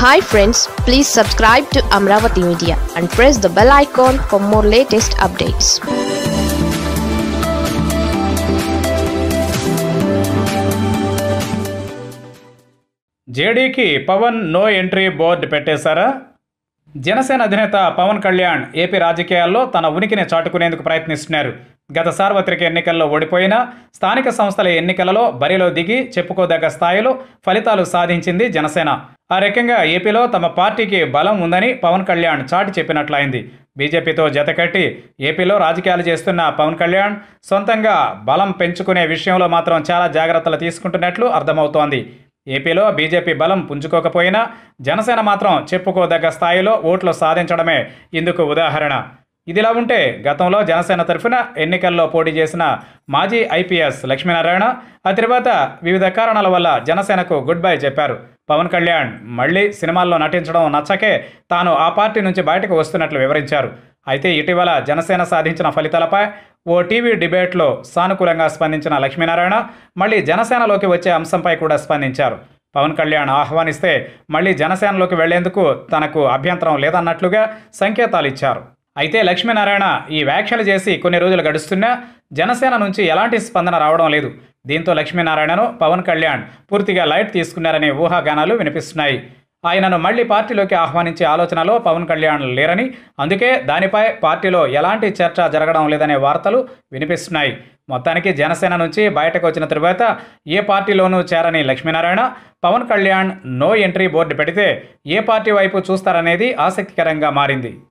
hi friends please subscribe to Amaravati media and press the bell icon for more latest updates జేడీకి Pavan no entry board పెట్టేశారా జనసేన అధినేత Pavan Kalyan AP రాజకీయాల్లో తన ఉనికిని చాటుకునేందుకు ప్రయత్నిస్తున్నారు గత సార్వత్రిక ఎన్నికల్లో ఓడిపోయినా స్థానిక సంస్థల ఎన్నికలలో బరిలో దిగి చెప్పుకోదగ్గ స్థాయిలో ఫలితాలు సాధించింది జనసేన ఆ రకంగా ఏపీలో తమ పార్టీకి బలం ఉందని పవన్ కళ్యాణ్ చాటి చెప్పినట్లయింది బీజేపీతో జతకట్టి ఏపీలో రాజకీయాలు చేస్తున్న పవన్ కళ్యాణ్ సొంతంగా బలం పెంచుకునే విషయంలో మాత్రం చాలా జాగ్రత్తలు తీసుకుంటున్నట్లు అర్థమవుతోంది ఏపీలో బీజేపీ బలం పుంజుకోకపోయినా జనసేన మాత్రం చెప్పుకోదగ్గ స్థాయిలో ఓట్లు సాధించడమే ఇందుకు ఉదాహరణ ఇదిలా ఉంటే గతంలో జనసేన తరఫున ఎన్నికల్లో పోటీ చేసిన మాజీ ఐపీఎస్ లక్ష్మీనారాయణ ఆ తర్వాత వివిధ కారణాల వల్ల జనసేనకు గుడ్ బై చెప్పారు పవన్ కళ్యాణ్ మళ్ళీ సినిమాల్లో నటించడం నచ్చకే తాను ఆ పార్టీ నుంచి బయటకు వస్తున్నట్లు వివరించారు అయితే ఇటీవల జనసేన సాధించిన ఫలితాలపై ఓ టీవీ డిబేట్లో సానుకూలంగా స్పందించిన లక్ష్మీనారాయణ మళ్ళీ జనసేనలోకి వచ్చే అంశంపై కూడా స్పందించారు పవన్ కళ్యాణ్ ఆహ్వానిస్తే మళ్ళీ జనసేనలోకి వెళ్లేందుకు తనకు అభ్యంతరం లేదన్నట్లుగా సంకేతాలు ఇచ్చారు అయితే లక్ష్మీనారాయణ ఈ వ్యాఖ్యలు చేసి కొన్ని రోజులు గడుస్తున్నా జనసేన నుంచి ఎలాంటి స్పందన రావడం లేదు దీంతో లక్ష్మీనారాయణను పవన్ కళ్యాణ్ పూర్తిగా లైట్ తీసుకున్నారనే ఊహాగానాలు వినిపిస్తున్నాయి ఆయనను మళ్ళీ పార్టీలోకి ఆహ్వానించే ఆలోచనలో పవన్ కళ్యాణ్ లేరని అందుకే దానిపై పార్టీలో ఎలాంటి చర్చ జరగడం లేదనే వార్తలు వినిపిస్తున్నాయి మొత్తానికి జనసేన నుంచి బయటకు వచ్చిన తరువాత ఏ పార్టీలోనూ చేరని Lakshminarayana Pavan Kalyan no entry board పెడితే ఏ పార్టీ వైపు చూస్తారనేది ఆసక్తికరంగా మారింది